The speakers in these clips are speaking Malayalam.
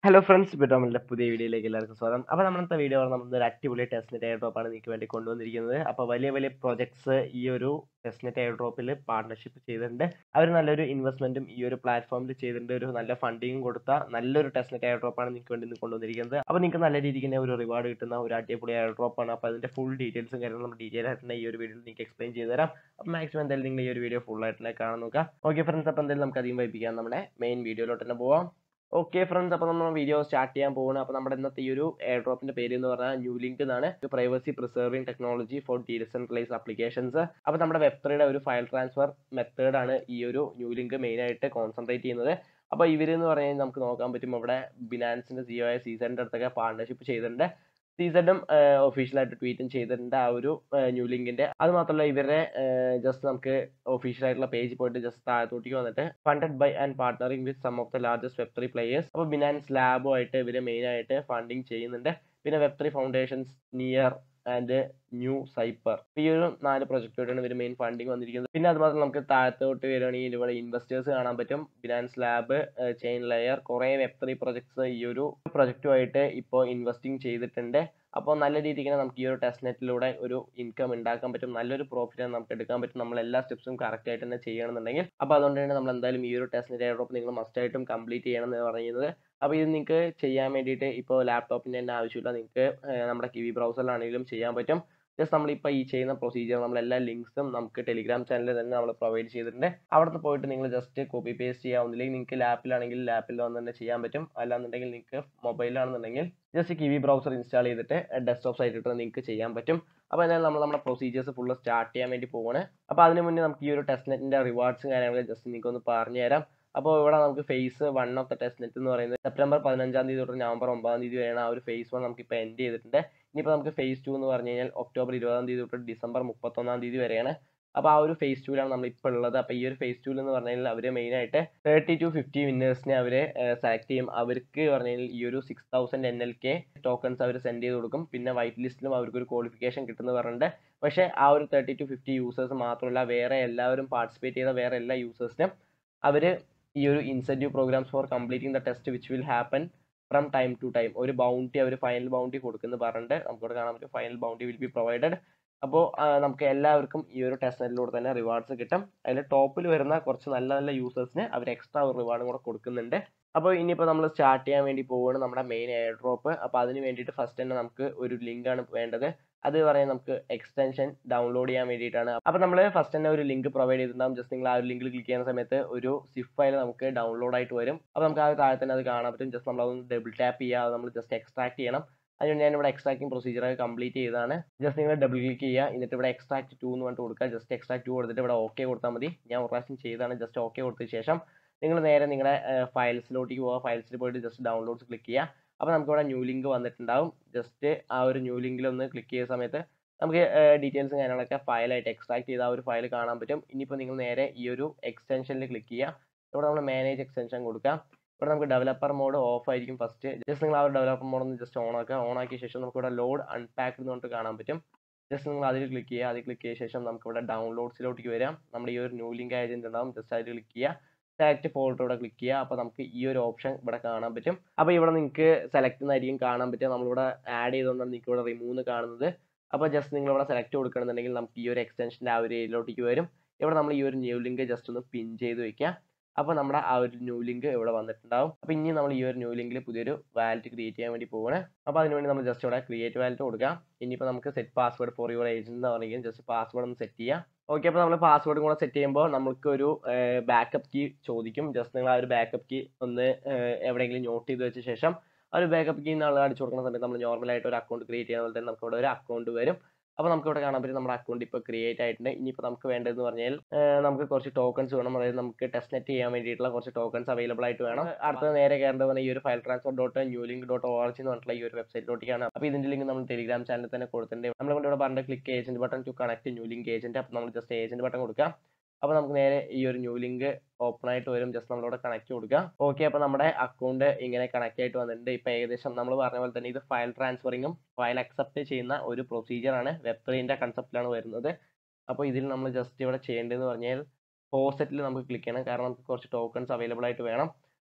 ഹലോ ഫ്രണ്ട്സ് ബിറ്റോമിൻ്റെ പുതിയ വീഡിയോയിലേക്ക് എല്ലാവർക്കും സ്വാഗതം അപ്പോൾ നമ്മളത്തെ വീഡിയോ നമ്മൾ ഒരു അടിപൊളി ടെസ്റ്റ്നെറ്റ് എയർ ഡ്രോപ്പാണ് നിങ്ങൾക്ക് വേണ്ടി കൊണ്ടുവന്നിരിക്കുന്നത് അപ്പോൾ വലിയ വലിയ പ്രോജക്ട്സ് ഈ ഒരു ടെസ്റ്റ്നെറ്റ് എയർ ഡ്രോപ്പിൽ പാർട്ണർഷിപ്പ് ചെയ്തിട്ടുണ്ട് അവർ നല്ലൊരു ഇൻവെസ്റ്റ്മെൻറ്റും ഈ ഒരു പ്ലാറ്റ്ഫോമിൽ ചെയ്തിട്ടുണ്ട് ഒരു നല്ല ഫണ്ടിങ്ങും കൊടുത്ത നല്ലൊരു ടെസ്റ്റ്നെറ്റ് എയർ ഡ്രോപ്പാണ് നിങ്ങൾക്ക് വേണ്ടി ഇന്ന് കൊണ്ടുവന്നിരിക്കുന്നത് അപ്പോൾ നിങ്ങൾക്ക് നല്ല രീതിക്ക് തന്നെ ഒരു റിവാർഡ് കിട്ടുന്ന ഒരു അടിപൊളി എയർ ഡ്രോപ്പാണ് അപ്പോൾ അതിൻ്റെ ഫുൾ ഡീറ്റെയിൽസും കാര്യങ്ങളും നമ്മൾ ഡീറ്റെയിൽ ആയിട്ട് തന്നെ ഈ ഒരു വീഡിയോയിൽ നിങ്ങൾക്ക് എക്സ്പ്ലെയിൻ ചെയ്ത് തരാം അപ്പോൾ മാക്സിമം എന്തായാലും നിങ്ങൾ ഈ ഒരു വീഡിയോ ഫുൾ ആയിട്ട് തന്നെ കാണാൻ നോക്കുക ഓക്കെ ഫ്രണ്ട്സ് അപ്പോൾ എന്തായാലും നമുക്ക് അധികം വൈപ്പിക്കാം നമ്മുടെ മെയിൻ വീഡിയോയിലോട്ട് തന്നെ പോവാം ഓക്കെ ഫ്രണ്ട്സ് അപ്പോൾ നമ്മൾ വീഡിയോ സ്റ്റാർട്ട് ചെയ്യാൻ പോകുന്നത് അപ്പോൾ നമ്മുടെ ഇന്നത്തെ ഈ ഒരു എയർ ഡ്രോപ്പിന്റെ പേര് എന്ന് പറഞ്ഞാൽ ന്യൂ ലിങ്ക് എന്നാണ് privacy preserving technology for decentralise applications അപ്പോൾ നമ്മുടെ വെബ്സൈറ്റ് ഒരു ഫയൽ ട്രാൻസ്ഫർ മെത്തേഡ് ആണ് ഈ ഒരു ന്യൂ ലിങ്ക് മെയിൻ ആയിട്ട് കോൺസെൻട്രേറ്റ് ചെയ്യുന്നത് അപ്പോൾ ഇവരെന്ന് പറഞ്ഞു കഴിഞ്ഞാൽ നമുക്ക് നോക്കാൻ പറ്റും ഇവിടെ ബിനാൻസിന്റെ സിഒ ആയ സീസണിന്റെ അടുത്തൊക്കെ പാർട്ണർഷിപ്പ് ചെയ്തിട്ടുണ്ട് സീസണും ഒഫീഷ്യലായിട്ട് ട്വീറ്റും ചെയ്തിട്ടുണ്ട് ആ ഒരു ന്യൂ ലിങ്കിന്റെ അത് മാത്രമല്ല ഇവരുടെ ജസ്റ്റ് നമുക്ക് ഒഫീഷ്യൽ ആയിട്ടുള്ള പേജ് പോയിട്ട് ജസ്റ്റ് താഴത്തോട്ടേക്ക് വന്നിട്ട് funded by and partnering with some of the largest web three players അപ്പോൾ ബിനാൻസ് ലാബുമായിട്ട് ഇവർ മെയിൻ ആയിട്ട് ഫണ്ടിങ് ചെയ്യുന്നുണ്ട് പിന്നെ web three foundations Near and NuCypher ഈ ഒരു നാല് പ്രൊജക്റ്റോടാണ് ഇവർ മെയിൻ ഫണ്ടിങ് വന്നിരിക്കുന്നത് പിന്നെ അതുമാത്രം നമുക്ക് താഴത്തോട്ട് വരികയാണെങ്കിൽ ഇവിടെ ഇൻവെസ്റ്റേഴ്സ് കാണാൻ പറ്റും ബിനാൻസ് ലാബ് ചെയിൻ ലെയർ കുറേ വെബ് ത്രീ പ്രൊജക്ട്സ് ഈ ഒരു പ്രൊജക്റ്റുമായിട്ട് ഇപ്പോൾ ഇൻവെസ്റ്റിംഗ് ചെയ്തിട്ടുണ്ട് അപ്പോൾ നല്ല രീതിക്ക് തന്നെ നമുക്ക് ഈ ഒരു ടെസ്റ്റ് നെറ്റിലൂടെ ഒരു ഇൻകം ഉണ്ടാക്കാൻ പറ്റും നല്ലൊരു പ്രോഫിറ്റ് നമുക്ക് എടുക്കാൻ പറ്റും നമ്മൾ എല്ലാ സ്റ്റെപ്സും കറക്റ്റ് ആയിട്ട് തന്നെ ചെയ്യണമെന്നുണ്ടെങ്കിൽ അപ്പോൾ അതുകൊണ്ട് തന്നെ നമ്മൾ എന്തായാലും ഈ ഒരു ടെസ്റ്റ് നെറ്റ് എയർഡ്രോപ്പ് നിങ്ങൾ മസ്റ്റ് ആയിട്ടും കംപ്ലീറ്റ് ചെയ്യണം എന്ന് പറയുന്നത് അപ്പോൾ ഇത് നിങ്ങൾക്ക് ചെയ്യാൻ വേണ്ടിയിട്ട് ഇപ്പോൾ ലാപ്ടോപ്പിൻ്റെ തന്നെ ആവശ്യമില്ല നിങ്ങൾക്ക് നമ്മുടെ കിവി ബ്രൗസറിലാണെങ്കിലും ചെയ്യാൻ പറ്റും ജസ്റ്റ് നമ്മളിപ്പോൾ ഈ ചെയ്യുന്ന പ്രൊസീജിയർ നമ്മൾ എല്ലാ ലിങ്ക്സും നമുക്ക് ടെലിഗ്രാം ചാനലിൽ തന്നെ നമ്മൾ പ്രൊവൈഡ് ചെയ്തിട്ടുണ്ട് അവിടുന്ന് പോയിട്ട് നിങ്ങൾ ജസ്റ്റ് കോപ്പി പേസ്റ്റ് ചെയ്യാവുന്നില്ലെങ്കിൽ നിങ്ങൾക്ക് ലാപ്പിലാണെങ്കിൽ ലാപ്പിൽ വന്ന് തന്നെ ചെയ്യാൻ പറ്റും അല്ലാന്നുണ്ടെങ്കിൽ നിങ്ങൾക്ക് മൊബൈലാണെന്നുണ്ടെങ്കിൽ ജസ്റ്റ് കിവി ബ്രൗസർ ഇൻസ്റ്റാൾ ചെയ്തിട്ട് ഡെസ്ക്ടോപ്പ് സൈറ്റ് ഇട്ട് നിങ്ങൾക്ക് ചെയ്യാൻ പറ്റും അപ്പോൾ എന്നാൽ നമ്മൾ നമ്മുടെ പ്രൊസീജിയേഴ്സ് ഫുള്ള് സ്റ്റാർട്ട് ചെയ്യാൻ വേണ്ടി പോവാണ് അപ്പോൾ അതിന് മുന്നേ നമുക്ക് ഈ ഒരു ടെസ്റ്റ് നെറ്റിൻ്റെ റിവാർഡ്സും കാര്യങ്ങളൊക്കെ ജസ്റ്റ് നിങ്ങൾക്ക് ഒന്ന് പറഞ്ഞു തരാം അപ്പോൾ ഇവിടെ നമുക്ക് phase one of the test net എന്ന് പറയുന്നത് സെപ്റ്റംബർ പതിനഞ്ചാം തീയതി തൊട്ട് നവംബർ ഒമ്പതാം തീയതി വരെയാണ് ആ ഒരു ഫേസ് വൺ നമുക്ക് ഇപ്പോൾ എൻഡ് ചെയ്തിട്ടുണ്ട് ഇനിയിപ്പോൾ നമുക്ക് ഫേസ് ടു എന്ന് പറഞ്ഞു കഴിഞ്ഞാൽ ഒക്ടോബർ ഇരുപതാം തീയതി തൊട്ട് ഡിസംബർ മുപ്പത്തൊന്നാം തീയതി വരെയാണ് അപ്പോൾ ആ ഒരു ഫേസ് ടൂലാണ് നമ്മൾ ഇപ്പോൾ ഉള്ളത് അപ്പോൾ ഈ ഒരു ഫേസ് ടൂൽ എന്ന് പറഞ്ഞു കഴിഞ്ഞാൽ അവർ മെയിനായിട്ട് തേർട്ടി ടു ഫിഫ്റ്റി വിന്നേഴ്സിനെ അവർ സെലക്ട് ചെയ്യും അവർക്ക് പറഞ്ഞു കഴിഞ്ഞാൽ ഈ ഒരു six thousand N L K tokens അവർ സെൻഡ് ചെയ്ത് കൊടുക്കും പിന്നെ വൈറ്റ് ലിസ്റ്റിലും അവർക്ക് ഒരു ക്വാളിഫിക്കേഷൻ കിട്ടുമെന്ന് പറഞ്ഞിട്ട് പക്ഷേ ആ ഒരു തേർട്ടി ടു ഫിഫ്റ്റി യൂസേഴ്സ് മാത്രമല്ല വേറെ എല്ലാവരും പാർട്ടിസിപ്പേറ്റ് ചെയ്ത വേറെ എല്ലാ യൂസേഴ്സിനും അവർ ഈ ഒരു incentive programmes for completing the test which will happen from time to time ഒരു ബൗണ്ടി അവർ ഫൈനൽ ബൗണ്ടി കൊടുക്കുന്നു പറഞ്ഞിട്ട് നമുക്കിവിടെ കാണാൻ പറ്റും final bounty will be provided അപ്പോൾ നമുക്ക് എല്ലാവർക്കും ഈ ഒരു ടെസ്റ്റ് നെറ്റിലൂടെ തന്നെ റിവാർഡ്സ് കിട്ടും അതിൽ ടോപ്പിൽ വരുന്ന കുറച്ച് നല്ല നല്ല യൂസേഴ്സിന് അവർ എക്സ്ട്രാ ഒരു റിവാർഡും കൂടെ കൊടുക്കുന്നുണ്ട് അപ്പോൾ ഇനിയിപ്പോൾ നമ്മൾ സ്റ്റാർട്ട് ചെയ്യാൻ വേണ്ടി പോവുകയാണ് നമ്മുടെ മെയിൻ എയർ ഡ്രോപ്പ് അപ്പോൾ അതിന് വേണ്ടിയിട്ട് ഫസ്റ്റ് തന്നെ നമുക്ക് ഒരു ലിങ്ക് ആണ് വേണ്ടത് അത് പറയാൻ നമുക്ക് എക്സ്റ്റൻഷൻ ഡൗൺലോഡ് ചെയ്യാൻ വേണ്ടിയിട്ടാണ് അപ്പോൾ നമ്മൾ ഫസ്റ്റ് തന്നെ ഒരു ലിങ്ക് പ്രൊവൈഡ് ചെയ്തിട്ടുണ്ടാകും ജസ്റ്റ് നിങ്ങൾ ആ ഒരു ലിങ്കിൽ ക്ലിക്ക് ചെയ്യുന്ന സമയത്ത് ഒരു സിഫ് ഫയൽ നമുക്ക് ഡൗൺലോഡ് ആയിട്ട് വരും അപ്പോൾ നമുക്ക് ആ താഴെ തന്നെ അത് കാണാൻ പറ്റും ജസ്റ്റ് നമ്മൾ അതൊന്ന് ഡബിൾ ടാപ്പ് ചെയ്യുക അത് നമ്മൾ ജസ്റ്റ് എക്സ്ട്രാക്ട് ചെയ്യണം അതിനുവേണ്ടി ഞാൻ ഇവിടെ എക്സ്ട്രാക്ടിങ് പ്രൊസീജിയർ കംപ്ലീറ്റ് ചെയ്തതാണ് ജസ്റ്റ് നിങ്ങൾ ഡബിൾ ക്ലിക്ക് ചെയ്യുക എന്നിട്ട് ഇവിടെ എക്സ്ട്രാക്ട് ടു എന്ന് പറഞ്ഞിട്ട് കൊടുക്കുക ജസ്റ്റ് എക്സ്ട്രാക്ട് ടു കൊടുത്തിട്ട് ഇവിടെ ഓക്കെ കൊടുത്താൽ മതി ഞാൻ ഒരു പ്രാവശ്യം ചെയ്താണ് ജസ്റ്റ് ഓക്കെ കൊടുത്തതിന് ശേഷം നിങ്ങൾ നേരെ നിങ്ങളുടെ ഫയൽസിലോട്ടേക്ക് പോവുക ഫയൽസിൽ പോയിട്ട് ജസ്റ്റ് ഡൗൺലോഡ്സ് ക്ലിക്ക് ചെയ്യുക അപ്പോൾ നമുക്ക് ഇവിടെ ന്യൂ ലിങ്ക് വന്നിട്ടുണ്ടാവും ജസ്റ്റ് ആ ഒരു ന്യൂ ലിങ്കിൽ ഒന്ന് ക്ലിക്ക് ചെയ്യുന്ന സമയത്ത് നമുക്ക് ഡീറ്റെയിൽസും കാര്യങ്ങളൊക്കെ ഫയലായിട്ട് എക്സ്ട്രാക്ട് ചെയ്ത ആ ഒരു ഫയൽ കാണാൻ പറ്റും ഇനിയിപ്പോൾ നിങ്ങൾ നേരെ ഈ ഒരു എക്സ്റ്റൻഷനിൽ ക്ലിക്ക് ചെയ്യുക ഇവിടെ നമ്മൾ മാനേജ് എക്സ്റ്റൻഷൻ കൊടുക്കാം ഇവിടെ നമുക്ക് ഡെവലപ്പർ മോഡ് ഓഫ് ആയിരിക്കും ഫസ്റ്റ് ജസ്റ്റ് നിങ്ങൾ ആ ഒരു ഡെവലപ്പർ മോഡ് ഒന്ന് ജസ്റ്റ് ഓൺ ആക്കുക ഓൺ ആക്കിയ ശേഷം നമുക്ക് ഇവിടെ ലോഡ് അൺപാക്ക് എന്ന് പറഞ്ഞിട്ട് കാണാൻ പറ്റും ജസ്റ്റ് നിങ്ങൾ അതിൽ ക്ലിക്ക് ചെയ്യുക അതിൽ ക്ലിക്ക് ചെയ്ത ശേഷം നമുക്ക് ഇവിടെ ഡൗൺലോഡ്സിലോട്ടേക്ക് വരാം നമ്മുടെ ഈ ഒരു ന്യൂ ലിങ്ക് ഏജൻറ്റ് ഉണ്ടാവും ജസ്റ്റ് അതിൽ ക്ലിക്ക് ചെയ്യുക സെലക്ട് ഫോൾഡർ ഇവിടെ ക്ലിക്ക് ചെയ്യുക അപ്പോൾ നമുക്ക് ഈ ഒരു ഓപ്ഷൻ ഇവിടെ കാണാൻ പറ്റും അപ്പോൾ ഇവിടെ നിങ്ങൾക്ക് സെലക്ട് എന്നായിരിക്കും കാണാൻ പറ്റുക നമ്മളിവിടെ ആഡ് ചെയ്തുകൊണ്ടാണ് നിങ്ങൾക്ക് ഇവിടെ റിമൂവ് കാണുന്നത് അപ്പോൾ ജസ്റ്റ് നിങ്ങൾ ഇവിടെ സെലക്ട് കൊടുക്കണമെന്നുണ്ടെങ്കിൽ നമുക്ക് ഈ ഒരു എക്സ്റ്റൻഷൻ്റെ ആ ഒരു ഏരിയയിലോട്ടേക്ക് വരും ഇവിടെ നമ്മൾ ഈ ഒരു ന്യൂ ലിങ്ക് ജസ്റ്റ് ഒന്ന് പിൻ ചെയ്ത് വെക്കുക അപ്പോൾ നമ്മുടെ ആ ഒരു ന്യൂ ലിങ്ക് ഇവിടെ വന്നിട്ടുണ്ടാവും അപ്പോൾ ഇനി നമ്മൾ ഈ ഒരു ന്യൂ ലിങ്കിൽ പുതിയൊരു വാലറ്റ് ക്രിയേറ്റ് ചെയ്യാൻ വേണ്ടി പോവാണ് അപ്പോൾ അതിനുവേണ്ടി നമ്മൾ ജസ്റ്റ് ഇവിടെ ക്രിയേറ്റ് വാലറ്റ് കൊടുക്കാം ഇനിയിപ്പോൾ നമുക്ക് set password for your agent എന്ന് പറഞ്ഞെങ്കിൽ ജസ്റ്റ് പാസ്വേഡ് ഒന്ന് സെറ്റ് ചെയ്യാം ഓക്കെ അപ്പോൾ നമ്മൾ പാസ്വേഡും കൂടെ സെറ്റ് ചെയ്യുമ്പോൾ നമുക്ക് ഒരു ബാക്കപ്പ് കീ ചോദിക്കും ജസ്റ്റ് നിങ്ങൾ ആ ഒരു ബാക്കപ്പ് കീ ഒന്ന് എവിടെയെങ്കിലും നോട്ട് ചെയ്ത് വെച്ച ശേഷം ആ ഒരു ബാക്കപ്പ് കീ നമ്മൾ അടിച്ചു കൊടുക്കുന്ന സമയത്ത് നമ്മൾ നോർമലായിട്ട് ഒരു അക്കൗണ്ട് ക്രിയേറ്റ് ചെയ്യുന്ന പോലെ തന്നെ നമുക്ക് ഇവിടെ ഒരു അക്കൗണ്ട് വരും അപ്പോൾ നമുക്ക് ഇവിടെ കാണാൻ പറ്റും നമ്മുടെ അക്കൗണ്ട് ഇപ്പോൾ ക്രിയേറ്റ് ആയിട്ടുണ്ട് ഇനിയിപ്പോൾ നമുക്ക് വേണ്ടതെന്ന് പറഞ്ഞാൽ നമുക്ക് കുറച്ച് ടോക്കൺസ് വേണം അതായത് നമുക്ക് ടെസ്റ്റ് നെറ്റ് ചെയ്യാൻ വേണ്ടിയിട്ടുള്ള കുറച്ച് ടോക്കൺസ് അവൈലബിൾ ആയിട്ട് വേണം അടുത്തത് നേരെ കയറേണ്ടത് പറഞ്ഞാൽ ഈ ഒരു file transfer dot new link dot O R G എന്ന് പറഞ്ഞിട്ടുള്ള ഈ ഒരു വെബ്സൈറ്റിലോട്ടാണ് അപ്പോൾ ഇതിൻ്റെ ലിങ്ക് നമ്മൾ ടെലിഗ്രാം ചാനലിൽ തന്നെ കൊടുത്തിട്ടുണ്ട് നമ്മൾ കൊണ്ട് ഇവിടെ പറഞ്ഞ click agent button to connect new link agent അപ്പോൾ നമ്മൾ ജസ്റ്റ് ഏജന്റ് ബട്ടൺ കൊടുക്കാം അപ്പോൾ നമുക്ക് നേരെ ഈ ഒരു ന്യൂ ലിങ്ക് ഓപ്പൺ ആയിട്ട് വരും ജസ്റ്റ് നമ്മളിവിടെ കണക്ട് കൊടുക്കുക ഓക്കെ അപ്പോൾ നമ്മുടെ അക്കൗണ്ട് ഇങ്ങനെ കണക്ട് ആയിട്ട് വന്നിട്ടുണ്ട് ഇപ്പോൾ ഏകദേശം നമ്മൾ പറഞ്ഞ പോലെ തന്നെ ഇത് ഫയൽ ട്രാൻസ്ഫറിങ്ങും ഫയൽ അക്സെപ്റ്റ് ചെയ്യുന്ന ഒരു പ്രൊസീജിയർ ആണ് വെബ് ത്രീൻ്റെ കൺസെപ്റ്റിലാണ് വരുന്നത് അപ്പോൾ ഇതിൽ നമ്മൾ ജസ്റ്റ് ഇവിടെ ചെയ്യേണ്ടതെന്ന് പറഞ്ഞാൽ ഫോസെറ്റിൽ നമുക്ക് ക്ലിക്ക് ചെയ്യണം കാരണം നമുക്ക് കുറച്ച് ടോക്കൺസ് അവൈലബിൾ ആയിട്ട് വേണം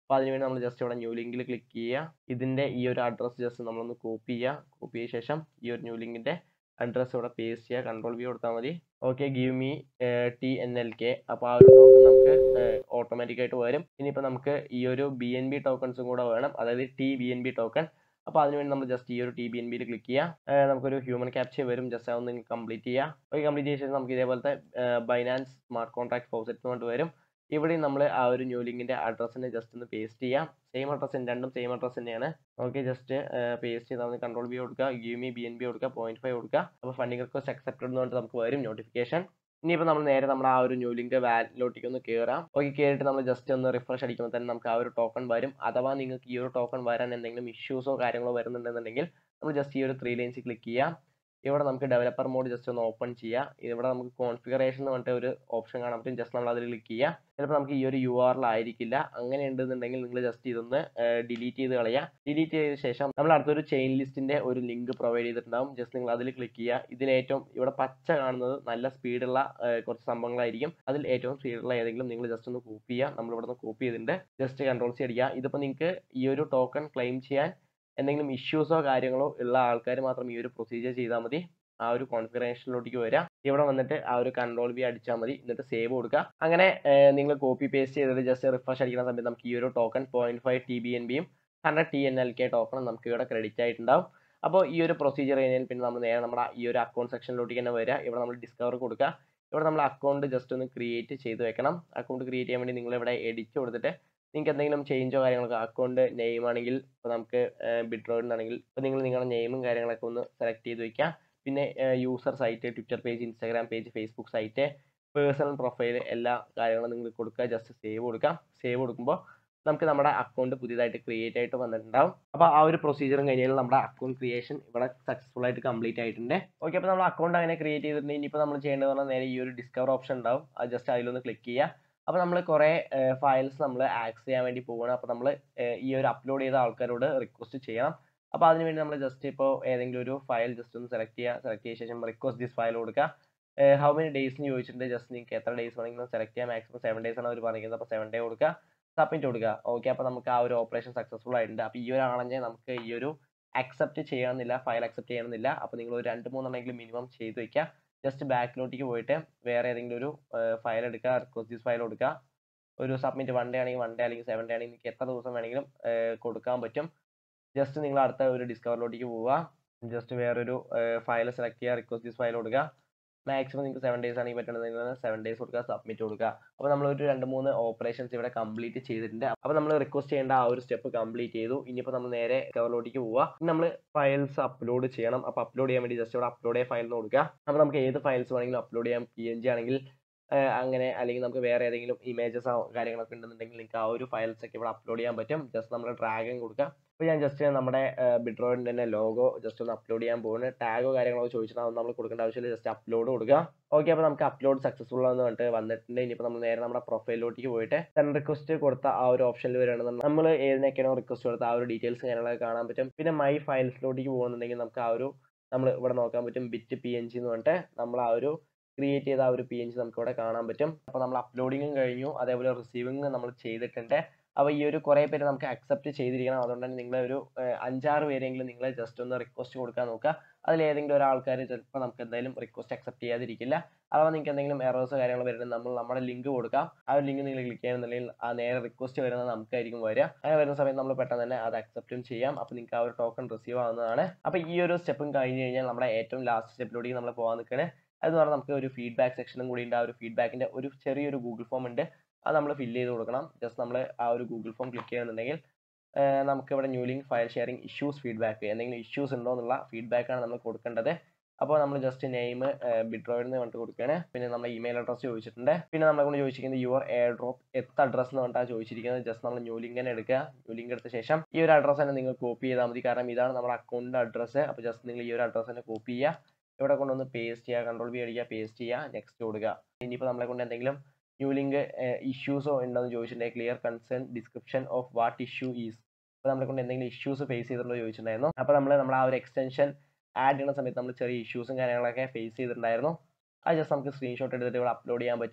അപ്പോൾ അതിനുവേണ്ടി നമ്മൾ ജസ്റ്റ് ഇവിടെ ന്യൂ ലിങ്കിൽ ക്ലിക്ക് ചെയ്യുക ഇതിൻ്റെ ഈ ഒരു അഡ്രസ്സ് ജസ്റ്റ് നമ്മളൊന്ന് കോപ്പി ചെയ്യുക കോപ്പി ചെയ്ത ശേഷം ഈ ഒരു ന്യൂ ലിങ്കിൻ്റെ അഡ്രസ്സ് ഇവിടെ പേസ്റ്റ് ചെയ്യുക കൺട്രോൾ വി കൊടുത്താൽ മതി okay give me T N L K അപ്പോൾ ആ ഒരു ടോക്കൺ നമുക്ക് ഓട്ടോമാറ്റിക് ആയിട്ട് വരും ഇനിയിപ്പോൾ നമുക്ക് ഈ ഒരു ബി എൻ ബി ടോക്കൺസും കൂടെ വേണം അതായത് T B N B token അപ്പോൾ അതിനുവേണ്ടി നമ്മൾ ജസ്റ്റ് ഈ ഒരു ടി ബി എൻ ബിയിൽ ക്ലിക്ക് ചെയ്യുക നമുക്കൊരു ഹ്യൂമൻ ക്യാപ്ചർ വരും ജസ്റ്റ് അതൊന്ന് കംപ്ലീറ്റ് ചെയ്യുക ഓക്കെ കംപ്ലീറ്റ് ചെയ്ത ശേഷം നമുക്ക് ഇതേപോലത്തെ ബൈനാൻസ് സ്മാർട്ട് കോൺട്രാക്ട് ഫോസെറ്റ് എന്ന് പറഞ്ഞിട്ട് വരും ഇവിടെ നമ്മൾ ആ ഒരു ന്യൂ ലിങ്കിൻ്റെ അഡ്രസ്സിനെ ജസ്റ്റ് ഒന്ന് പേസ്റ്റ് ചെയ്യാം സെയിം അഡ്രസ്സ് രണ്ടും സെയിം അഡ്രസ്സ് തന്നെയാണ് ഓക്കെ ജസ്റ്റ് പേസ്റ്റ് ചെയ്താൽ മതി കൺട്രോൾ ബി കൊടുക്കുക give me B N B കൊടുക്കുക പോയിന്റ് ഫൈവ് കൊടുക്കുക അപ്പോൾ ഫണ്ടിങ് റിക്വസ്റ്റ് അക്സെപ്റ്റഡ് എന്ന് പറഞ്ഞിട്ട് നമുക്ക് വരും നോട്ടിഫിക്കേഷൻ ഇനിയിപ്പോൾ നമ്മൾ നേരെ നമ്മുടെ ആ ഒരു ന്യൂ ലിങ്ക് വാലിലോട്ടേക്ക് ഒന്ന് കയറാം ഓക്കെ കയറിയിട്ട് നമ്മൾ ജസ്റ്റ് ഒന്ന് റിഫ്രഷ് അടിക്കുമ്പോൾ തന്നെ നമുക്ക് ആ ഒരു ടോക്കൺ വരും അഥവാ നിങ്ങൾക്ക് ഈ ഒരു ടോക്കൺ വരാൻ എന്തെങ്കിലും ഇഷ്യൂസോ കാര്യങ്ങളോ വരുന്നുണ്ടെന്നുണ്ടെങ്കിൽ നമ്മൾ ജസ്റ്റ് ഈ ഒരു ത്രീ ലൈൻസ് ക്ലിക്ക് ചെയ്യാം ഇവിടെ നമുക്ക് ഡെവലപ്പർ മോഡ് ജസ്റ്റ് ഒന്ന് ഓപ്പൺ ചെയ്യാം ഇവിടെ നമുക്ക് കോൺഫിഗറേഷൻ എന്ന് പറഞ്ഞിട്ട് ഒരു ഓപ്ഷൻ കാണാൻ പറ്റും ജസ്റ്റ് നമ്മൾ അതിൽ ക്ലിക്ക് ചെയ്യുക ചിലപ്പോൾ നമുക്ക് ഈ ഒരു യു ആറിൽ ആയിരിക്കില്ല അങ്ങനെ ഉണ്ടെന്നുണ്ടെങ്കിൽ നിങ്ങൾ ജസ്റ്റ് ഇതൊന്ന് ഡിലീറ്റ് ചെയ്ത് കളയുക ഡിലീറ്റ് ചെയ്ത ശേഷം നമ്മൾ അടുത്തൊരു ചെയിൻ ലിസ്റ്റിന്റെ ഒരു ലിങ്ക് പ്രൊവൈഡ് ചെയ്തിട്ടുണ്ടാവും ജസ്റ്റ് നിങ്ങൾ അതിൽ ക്ലിക്ക് ചെയ്യുക ഇതിൽ ഏറ്റവും ഇവിടെ പച്ച കാണുന്നത് നല്ല സ്പീഡുള്ള കുറച്ച് സംഭവങ്ങളായിരിക്കും അതിൽ ഏറ്റവും സ്പീഡുള്ള ഏതെങ്കിലും നിങ്ങൾ ജസ്റ്റ് ഒന്ന് കോപ്പി ചെയ്യുക നമ്മൾ ഇവിടെ നിന്ന് കോപ്പി ചെയ്തിട്ടുണ്ട് ജസ്റ്റ് കൺട്രോൾ സി അടിക്കുക ഇതിപ്പോൾ നിങ്ങൾക്ക് ഈ ഒരു ടോക്കൺ ക്ലെയിം ചെയ്യാൻ എന്തെങ്കിലും ഇഷ്യൂസോ കാര്യങ്ങളോ ഉള്ള ആൾക്കാർ മാത്രം ഈ ഒരു പ്രൊസീജിയർ ചെയ്താൽ മതി ആ ഒരു കോൺഫിഗറേഷനിലോട്ടേക്ക് വരിക ഇവിടെ വന്നിട്ട് ആ ഒരു കൺട്രോൾ ബി അടിച്ചാൽ മതി എന്നിട്ട് സേവ് കൊടുക്കുക അങ്ങനെ നിങ്ങൾ കോപ്പി പേസ്റ്റ് ചെയ്തിട്ട് ജസ്റ്റ് റിഫ്രഷ് അടിക്കുന്ന സമയത്ത് നമുക്ക് ഈ ഒരു token point five T B N ബിയും hundred T N L K ടോക്കണും നമുക്ക് ഇവിടെ ക്രെഡിറ്റ് ആയിട്ടുണ്ടാവും അപ്പോൾ ഈ ഒരു പ്രൊസീജിയർ കഴിഞ്ഞാൽ പിന്നെ നമ്മൾ നേരെ നമ്മുടെ ഈ ഒരു അക്കൗണ്ട് സെക്ഷനിലോട്ടേക്ക് തന്നെ വരിക ഇവിടെ നമ്മൾ ഡിസ്കവർ കൊടുക്കുക ഇവിടെ നമ്മൾ അക്കൗണ്ട് ജസ്റ്റ് ഒന്ന് ക്രിയേറ്റ് ചെയ്ത് വെക്കണം അക്കൗണ്ട് ക്രിയേറ്റ് ചെയ്യാൻ വേണ്ടി നിങ്ങൾ ഇവിടെ എഡിറ്റ് കൊടുത്തിട്ട് നിങ്ങൾക്ക് എന്തെങ്കിലും ചേഞ്ചോ കാര്യങ്ങളൊക്കെ അക്കൗണ്ട് നെയിം ആണെങ്കിൽ ഇപ്പോൾ നമുക്ക് ബിഡ്രോയിഡ് ആണെങ്കിൽ ഇപ്പോൾ നിങ്ങൾ നിങ്ങളുടെ നെയിമും കാര്യങ്ങളൊക്കെ ഒന്ന് സെലക്ട് ചെയ്ത് വെക്കുക പിന്നെ user site Twitter page Instagram page Facebook site personal profile എല്ലാ കാര്യങ്ങളും നിങ്ങൾ കൊടുക്കുക ജസ്റ്റ് സേവ് കൊടുക്കുക സേവ് കൊടുക്കുമ്പോൾ നമുക്ക് നമ്മുടെ അക്കൗണ്ട് പുതിയതായിട്ട് ക്രിയേറ്റ് ആയിട്ട് വന്നിട്ടുണ്ടാവും അപ്പോൾ ആ ഒരു പ്രൊസീജിയറും കഴിഞ്ഞാൽ നമ്മുടെ അക്കൗണ്ട് ക്രിയേഷൻ ഇവിടെ സക്സസ്ഫുൾ ആയിട്ട് കംപ്ലീറ്റ് ആയിട്ടുണ്ട് ഓക്കെ അപ്പോൾ നമ്മൾ അക്കൗണ്ട് അങ്ങനെ ക്രിയേറ്റ് ചെയ്തിട്ടുണ്ടെങ്കിൽ ഇനിയിപ്പോൾ നമ്മൾ ചെയ്യേണ്ടത് പറഞ്ഞാൽ നേരെ ഈ ഒരു ഡിസ്കവർ ഓപ്ഷൻ ഉണ്ടാവും അത് ജസ്റ്റ് അതിലൊന്ന് ക്ലിക്ക് ചെയ്യുക അപ്പോൾ നമ്മൾ കുറേ ഫയൽസ് നമ്മൾ ആക്സസ് ചെയ്യാൻ വേണ്ടി പോകണം അപ്പോൾ നമ്മൾ ഈ ഒരു അപ്ലോഡ് ചെയ്ത ആൾക്കാരോട് റിക്വസ്റ്റ് ചെയ്യണം അപ്പോൾ അതിന് വേണ്ടി നമ്മൾ ജസ്റ്റ് ഇപ്പോൾ ഏതെങ്കിലും ഒരു ഫയൽ ജസ്റ്റ് ഒന്ന് സെലക്ട് ചെയ്യുക സെലക്ട് ചെയ്ത ശേഷം റിക്വസ്റ്റ് ദിസ് ഫയൽ കൊടുക്കുക ഹൗ മെനി ഡേയ്സ് എന്ന് ചോദിച്ചിട്ടുണ്ട് ജസ്റ്റ് നിങ്ങൾക്ക് എത്ര ഡേയ്സ് വേണമെങ്കിലും സെലക്ട് ചെയ്യാം മാക്സിമം സെവൻ ഡേയ്സ് ആണ് അവർ പറയുന്നത് അപ്പോൾ സെവൻ ഡേ കൊടുക്കുക സബ്മിറ്റ് കൊടുക്കുക ഓക്കെ അപ്പോൾ നമുക്ക് ആ ഒരു ഓപ്പറേഷൻ സക്സസ്ഫുൾ ആയിട്ടുണ്ട് അപ്പോൾ ഈ ഒരു ആണെങ്കിൽ നമുക്ക് ഈ ഒരു അക്സെപ്റ്റ് ചെയ്യണമെന്നില്ല ഫയൽ അക്സെപ്റ്റ് ചെയ്യണമെന്നില്ല അപ്പോൾ നിങ്ങൾ ഒരു രണ്ട് മൂന്നെണ്ണെങ്കിലും മിനിമം ചെയ്ത് വെക്കുക ജസ്റ്റ് ബാക്കിലോട്ടേക്ക് പോയിട്ട് വേറെ ഏതെങ്കിലും ഒരു ഫയൽ എടുക്കുക റിക്വസ്റ്റ് ദിസ് ഫയൽ കൊടുക്കുക ഒരു സബ്മിറ്റ് വൺ ഡേ ആണെങ്കിൽ വൺ ഡേ അല്ലെങ്കിൽ സെവൻ ഡേ ആണെങ്കിൽ നിങ്ങൾക്ക് എത്ര ദിവസം വേണമെങ്കിലും കൊടുക്കാൻ പറ്റും ജസ്റ്റ് നിങ്ങൾ അടുത്ത ഒരു ഡിസ്കവറിലോട്ടേക്ക് പോവുക ജസ്റ്റ് വേറൊരു ഫയൽ സെലക്ട് ചെയ്യുക റിക്വസ്റ്റ് ദിസ് ഫയൽ കൊടുക്കുക മാക്സിമം നിങ്ങൾക്ക് സെവൻ ഡേയ്സ് ആണെങ്കിൽ പറ്റുന്നത് സെവൻ ഡേയ്സ് കൊടുക്കുക സബ്മിറ്റ് കൊടുക്കുക അപ്പോൾ നമ്മൾ ഒരു രണ്ട് മൂന്ന് ഓപ്പറേഷൻസ് ഇവിടെ കംപ്ലീറ്റ് ചെയ്തിട്ടുണ്ട് അപ്പോൾ നമ്മൾ റിക്വസ്റ്റ് ചെയ്യേണ്ട ആ ഒരു സ്റ്റെപ്പ് കംപ്ലീറ്റ് ചെയ്തു ഇനിയിപ്പോൾ നമ്മൾ നേരെ കവറിലോട്ടേക്ക് പോവുക ഇനി നമ്മൾ ഫയൽസ് അപ്ലോഡ് ചെയ്യണം അപ്പോൾ അപ്ലോഡ് ചെയ്യാൻ വേണ്ടി ജസ്റ്റ് ഇവിടെ അപ്ലോഡ് ചെയ്യാൻ ഫയൽ കൊടുക്കുക അപ്പോൾ നമുക്ക് ഏത് ഫയൽസ് വേണമെങ്കിലും അപ്ലോഡ് ചെയ്യാം പി എൻ ജി ആണെങ്കിൽ അങ്ങനെ അല്ലെങ്കിൽ നമുക്ക് വേറെ ഏതെങ്കിലും ഇമേജസോ കാര്യങ്ങളൊക്കെ ഉണ്ടെന്നുണ്ടെങ്കിൽ നിങ്ങൾക്ക് ആ ഒരു ഫയൽസ് ഒക്കെ ഇവിടെ അപ്ലോഡ് ചെയ്യാൻ പറ്റും ജസ്റ്റ് നമ്മൾ ഡ്രാഗൻ കൊടുക്കുക അപ്പോൾ ഞാൻ ജസ്റ്റ് നമ്മുടെ ബിഡ്രോയിഡിൻ്റെ തന്നെ ലോഗോ ജസ്റ്റ് ഒന്ന് അപ്ലോഡ് ചെയ്യാൻ പോകുന്നത് ടാഗോ കാര്യങ്ങളോ ചോദിച്ചാൽ അതൊന്നും നമ്മൾ കൊടുക്കേണ്ട ആവശ്യമില്ല ജസ്റ്റ് അപ്ലോഡ് കൊടുക്കുക ഓക്കെ അപ്പോൾ നമുക്ക് അപ്ലോഡ് സക്സസ്ഫുൾ എന്ന് പറഞ്ഞിട്ട് വന്നിട്ടുണ്ട് ഇനിയിപ്പോൾ നമ്മൾ നേരെ നമ്മുടെ പ്രൊഫൈലിലോട്ടേക്ക് പോയിട്ട് സെൻ റിക്വസ്റ്റ് കൊടുത്ത ആ ഒരു ഓപ്ഷനിൽ വരികയാണെന്നുണ്ടെങ്കിൽ നമ്മൾ ഏതിനൊക്കെയാണോ റിക്വസ്റ്റ് കൊടുത്ത ആ ഒരു ഡീറ്റെയിൽസ് കാര്യങ്ങളൊക്കെ കാണാൻ പറ്റും പിന്നെ മൈ ഫയൽസിലോട്ടേക്ക് പോകുന്നുണ്ടെങ്കിൽ നമുക്ക് ആ ഒരു നമ്മൾ ഇവിടെ നോക്കാൻ പറ്റും ബിറ്റ് പി എൻ ജി എന്ന് പറഞ്ഞിട്ട് നമ്മൾ ആ ഒരു ക്രിയേറ്റ് ചെയ്ത ആ ഒരു പി എൻ ജി നമുക്ക് ഇവിടെ കാണാൻ പറ്റും അപ്പോൾ നമ്മൾ അപ്ലോഡിങ്ങും കഴിഞ്ഞു അതേപോലെ റിസീവിങ് നമ്മൾ ചെയ്തിട്ടുണ്ട് അപ്പോൾ ഈ ഒരു കുറേ പേര് നമുക്ക് അക്സെപ്റ്റ് ചെയ്തിരിക്കണം അതുകൊണ്ട് തന്നെ നിങ്ങൾ ഒരു അഞ്ചാറ് പേരെങ്കിലും നിങ്ങൾ ജസ്റ്റ് ഒന്ന് റിക്വസ്റ്റ് കൊടുക്കാൻ നോക്കുക അതിൽ ഏതെങ്കിലും ഒരാൾക്കാർ ചിലപ്പോൾ നമുക്ക് എന്തായാലും റിക്വസ്റ്റ് അക്സെപ്റ്റ് ചെയ്യാതിരിക്കില്ല അഥവാ നിങ്ങൾക്ക് എന്തെങ്കിലും എറേഴ്സ് കാര്യങ്ങൾ വരുന്നത് നമ്മൾ നമ്മുടെ ലിങ്ക് കൊടുക്കാം ആ ഒരു ലിങ്ക് നിങ്ങൾ ക്ലിക്ക് ചെയ്യുന്നുണ്ടെങ്കിൽ ആ നേരെ റിക്വസ്റ്റ് വരുന്നത് നമുക്കായിരിക്കും വരിക അങ്ങനെ വരുന്ന സമയത്ത് നമ്മൾ പെട്ടെന്ന് തന്നെ അത് അക്സെപ്റ്റും ചെയ്യാം അപ്പോൾ നിങ്ങൾക്ക് ആ ഒരു ടോക്കൺ റിസീവ് ആവുന്നതാണ് അപ്പോൾ ഈ ഒരു സ്റ്റെപ്പും കഴിഞ്ഞ് കഴിഞ്ഞാൽ നമ്മുടെ ഏറ്റവും ലാസ്റ്റ് സ്റ്റെപ്പിലൂടെ നമ്മൾ പോകാൻ നിൽക്കുന്നത് അതെന്ന് പറഞ്ഞാൽ നമുക്ക് ഒരു ഫീഡ്ബാക്ക് സെക്ഷനും കൂടി ഉണ്ട് ആ ഒരു ഫീഡ്ബാക്കിൻ്റെ ഒരു ചെറിയൊരു ഗൂഗിൾ ഫോം ഉണ്ട് അത് നമ്മൾ ഫില്ല് ചെയ്ത് കൊടുക്കണം ജസ്റ്റ് നമ്മൾ ആ ഒരു ഗൂഗിൾ ഫോം ക്ലിക്ക് ചെയ്യുന്നുണ്ടെങ്കിൽ നമുക്ക് ഇവിടെ new link file sharing issues feedback എന്തെങ്കിലും ഇഷ്യൂസ് ഉണ്ടോ എന്നുള്ള ഫീഡ്ബാക്കാണ് നമ്മൾ കൊടുക്കേണ്ടത് അപ്പോൾ നമ്മൾ ജസ്റ്റ് നെയിം ബിഡ്രോയിഡ് എന്ന് പറഞ്ഞിട്ട് കൊടുക്കുകയാണ് പിന്നെ നമ്മൾ ഇമെയിൽ അഡ്രസ് ചോദിച്ചിട്ടുണ്ട് പിന്നെ നമ്മളെ കൊണ്ട് ചോദിച്ചിരിക്കുന്നത് യുവർ എയർ ഡ്രോപ്പ് എത്ര അഡ്രസ് എന്ന് പറഞ്ഞിട്ടാണ് ചോദിച്ചിരിക്കുന്നത് ജസ്റ്റ് നമ്മൾ ന്യൂ ലിങ്ക് തന്നെ എടുക്കുക ന്യൂ ലിങ്ക് എടുത്ത ശേഷം ഈ ഒരു അഡ്രസ്സ് തന്നെ നിങ്ങൾ കോപ്പി ചെയ്താൽ മതി കാരണം ഇതാണ് നമ്മുടെ അക്കൗണ്ടിൻ്റെ അഡ്രസ്സ് അപ്പോൾ ജസ്റ്റ് നിങ്ങൾ ഈ ഒരു അഡ്രസ്സ് തന്നെ കോപ്പി ചെയ്യുക ഇവിടെ കൊണ്ടൊന്ന് പേസ്റ്റ് ചെയ്യുക കൺട്രോൾ ബി അടിക്കുക പേസ്റ്റ് ചെയ്യുക നെക്സ്റ്റ് കൊടുക്കുക ഇനിയിപ്പോൾ നമ്മളെ കൊണ്ട് എന്തെങ്കിലും ന്യൂ ലിങ്ക് ഇഷ്യൂസോ ഉണ്ടോയെന്ന് ചോദിച്ചിട്ടുണ്ടെങ്കിൽ clear concern description of what issue is അപ്പോൾ നമ്മളെ കൊണ്ട് എന്തെങ്കിലും ഇഷ്യൂസ് ഫേസ് ചെയ്തിട്ടുണ്ടോ ചോദിച്ചിട്ടുണ്ടായിരുന്നു അപ്പോൾ നമ്മൾ നമ്മൾ ആ ഒരു എക്സ്റ്റൻഷൻ ആഡ് ചെയ്യുന്ന സമയത്ത് നമ്മൾ ചെറിയ ഇഷ്യൂസും കാര്യങ്ങളൊക്കെ ഫേസ് ചെയ്തിട്ടുണ്ടായിരുന്നു അത് ജസ്റ്റ് നമുക്ക് സ്ക്രീൻഷോട്ട് എടുത്തിട്ട് ഇവിടെ അപ്ലോഡ് ചെയ്യാൻ പറ്റും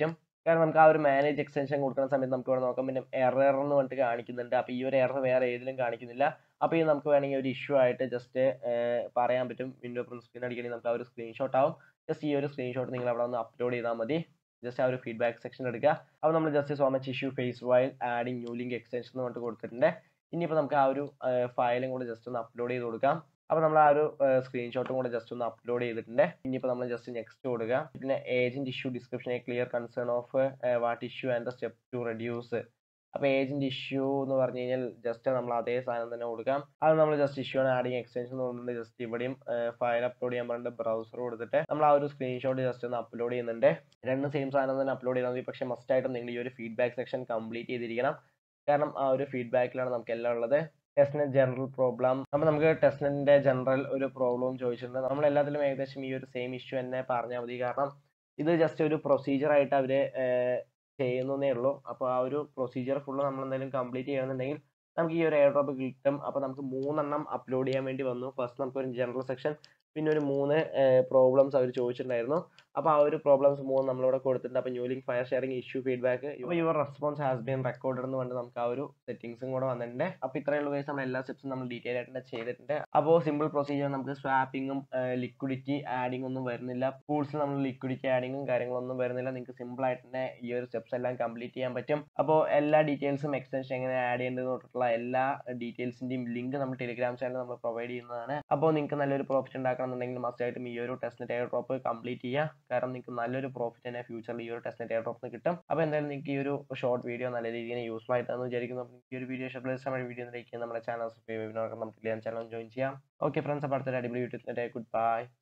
കാരണം നമുക്ക് ആ ഒരു മാനേജ് എക്സ്റ്റൻഷൻ കൊടുക്കുന്ന സമയത്ത് നമുക്ക് ഇവിടെ നോക്കാം പിന്നെ എറർ എന്ന് പറഞ്ഞിട്ട് കാണിക്കുന്നുണ്ട് അപ്പോൾ ഈ ഒരു എറർ വേറെ ഏതിലും കാണിക്കുന്നില്ല അപ്പോൾ ഇത് നമുക്ക് വേണമെങ്കിൽ ഒരു ഇഷ്യൂ ആയിട്ട് ജസ്റ്റ് പറയാൻ പറ്റും വിൻഡോ പ്രിന്റ് സ്ക്രീൻ അടിക്കണമെങ്കിൽ നമുക്ക് ആ ഒരു സ്ക്രീൻഷോട്ട് ആവും ജസ്റ്റ് ഈ ഒരു സ്ക്രീൻഷോട്ട് നിങ്ങൾ അവിടെ ഒന്ന് അപ്ലോഡ് ചെയ്താൽ മതി ജസ്റ്റ് ആ ഒരു ഫീഡ്ബാക്ക് സെക്ഷൻ എടുക്കുക അപ്പോൾ നമ്മൾ just so much issue face while adding new link extension എന്ന് പറഞ്ഞിട്ട് കൊടുത്തിട്ടുണ്ട് ഇനിയിപ്പോൾ നമുക്ക് ആ ഒരു ഫയലും കൂടെ ജസ്റ്റ് ഒന്ന് അപ്ലോഡ് ചെയ്ത് കൊടുക്കാം അപ്പോൾ നമ്മൾ ആ ഒരു സ്ക്രീൻഷോട്ടും കൂടെ ജസ്റ്റ് ഒന്ന് അപ്ലോഡ് ചെയ്തിട്ടുണ്ട് ഇനിയിപ്പോൾ നമ്മൾ ജസ്റ്റ് നെക്സ്റ്റ് കൊടുക്കുക പിന്നെ agent issue description a clear concern of what issue and the step to reduce അപ്പോൾ ഏജന്റ് ഇഷ്യൂ എന്ന് പറഞ്ഞു കഴിഞ്ഞാൽ ജസ്റ്റ് നമ്മൾ അതേ സാധനം തന്നെ കൊടുക്കാം അത് നമ്മൾ ജസ്റ്റ് ഇഷ്യൂ ആണ് ആഡിങ് എക്സ്റ്റൻഷൻ കൊടുക്കുന്നുണ്ട് ജസ്റ്റ് ഇവിടെയും ഫയൽ അപ്ലോഡ് ചെയ്യാൻ പറഞ്ഞിട്ട് ബ്രൗസർ കൊടുത്തിട്ട് നമ്മൾ ആ ഒരു സ്ക്രീൻഷോട്ട് ജസ്റ്റ് ഒന്ന് അപ്ലോഡ് ചെയ്യുന്നുണ്ട് രണ്ട് സെയിം സാധനം തന്നെ അപ്ലോഡ് ചെയ്താൽ മതി പക്ഷേ മസ്റ്റ് ആയിട്ടും നിങ്ങൾ ഈ ഒരു ഫീഡ്ബാക്ക് സെക്ഷൻ കംപ്ലീറ്റ് ചെയ്തിരിക്കണം കാരണം ആ ഒരു ഫീഡ്ബാക്കിലാണ് നമുക്ക് എല്ലാം ഉള്ളത് ടെസ്റ്റിനെറ്റ് ജനറൽ പ്രോബ്ലം അപ്പോൾ നമുക്ക് ടെസ്റ്റിന്റെ ജനറൽ ഒരു പ്രോബ്ലം ചോദിച്ചിട്ടുണ്ട് നമ്മൾ എല്ലാത്തിലും ഏകദേശം ഈ ഒരു സെയിം ഇഷ്യൂ തന്നെ പറഞ്ഞാൽ മതി കാരണം ഇത് ജസ്റ്റ് ഒരു പ്രൊസീജിയർ ആയിട്ട് അവർ ചെയ്യുന്നതേ ഉള്ളൂ അപ്പോൾ ആ ഒരു പ്രൊസീജിയർ ഫുള്ള് നമ്മൾ എന്തെങ്കിലും കംപ്ലീറ്റ് ചെയ്യണമെന്നുണ്ടെങ്കിൽ നമുക്ക് ഈ ഒരു എയർ ഡ്രോപ്പ് കിട്ടും അപ്പോൾ നമുക്ക് മൂന്നെണ്ണം അപ്ലോഡ് ചെയ്യാൻ വേണ്ടി വന്നു ഫസ്റ്റ് നമുക്ക് ഒരു ജനറൽ സെക്ഷൻ പിന്നെ ഒരു മൂന്ന് പ്രോബ്ലംസ് അവർ ചോദിച്ചിട്ടുണ്ടായിരുന്നു അപ്പോൾ ആ ഒരു പ്രോബ്ലംസ് മൂന്ന് നമ്മളിവിടെ കൊടുത്തിട്ടുണ്ട് അപ്പോൾ new link file sharing issue feedback ഇപ്പോൾ your response has been recorded എന്ന് പറഞ്ഞ് നമുക്ക് ആ ഒരു സെറ്റിംഗ്സും കൂടെ വന്നിട്ടുണ്ട് അപ്പോൾ ഇത്രയുള്ള കേസ് നമ്മൾ എല്ലാ സ്റ്റെപ്സും നമ്മൾ ഡീറ്റെയിൽ ആയിട്ട് തന്നെ ചെയ്തിട്ടുണ്ട് അപ്പോൾ സിമ്പിൾ പ്രൊസീജിയർ നമുക്ക് സ്വാപ്പിങ്ങും ലിക്വിഡിറ്റി ആഡിംഗ് ഒന്നും വരുന്നില്ല പൂൾസിൽ നമ്മൾ ലിക്വിഡിറ്റി ആഡിങ്ങും കാര്യങ്ങളൊന്നും വരുന്നില്ല നിങ്ങൾക്ക് സിമ്പിൾ ആയിട്ട് തന്നെ ഈ ഒരു സ്റ്റെപ്സ് എല്ലാം കംപ്ലീറ്റ് ചെയ്യാൻ പറ്റും അപ്പോൾ എല്ലാ ഡീറ്റെയിൽസും എക്സ്റ്റൻഷൻ എങ്ങനെ ആഡ് ചെയ്യേണ്ടത് തൊട്ടുള്ള എല്ലാ ഡീറ്റെയിൽസിന്റെയും ലിങ്ക് നമ്മൾ ടെലിഗ്രാം ചാനൽ നമ്മൾ പ്രൊവൈഡ് ചെയ്യുന്നതാണ് അപ്പോൾ നിങ്ങൾക്ക് നല്ലൊരു പ്രോഫിറ്റ് ഉണ്ടാക്കണമെന്നുണ്ടെങ്കിൽ മസ്റ്റ് ആയിട്ടും ഈ ഒരു ടെസ്റ്റ് എയർ ഡ്രോപ്പ് കംപ്ലീറ്റ് ചെയ്യുക കാരണം നിങ്ങൾക്ക് നല്ലൊരു പ്രോഫിറ്റ് തന്നെ ഫ്യൂച്ചറിൽ ഈ ഒരു ടെസ്റ്റ് എയർ ഡ്രോപ്പിന് കിട്ടും അപ്പോൾ എന്തായാലും നിങ്ങൾക്ക് ഈ ഒരു ഷോർട്ട് വീഡിയോ നല്ല രീതിയിൽ യൂസ്ഫുൾ ആയിട്ടാണെന്ന് വിചാരിക്കുന്നു അപ്പോൾ ഈ ഒരു വീഡിയോ ഇഷ്ടപ്പെട്ട വീഡിയോ ലൈക്ക് നമ്മുടെ ചാനൽ സബ്സ്ക്രൈബ് ചെയ്യുന്നവർക്ക് നമ്മുടെ ചാനൽ ജോയിൻ ചെയ്യാം ഓക്കെ ഫ്രണ്ട്സ് അപ്പോൾ അടുത്തൊരു അടിപൊളി വീഡിയോ ഗുഡ് ബൈ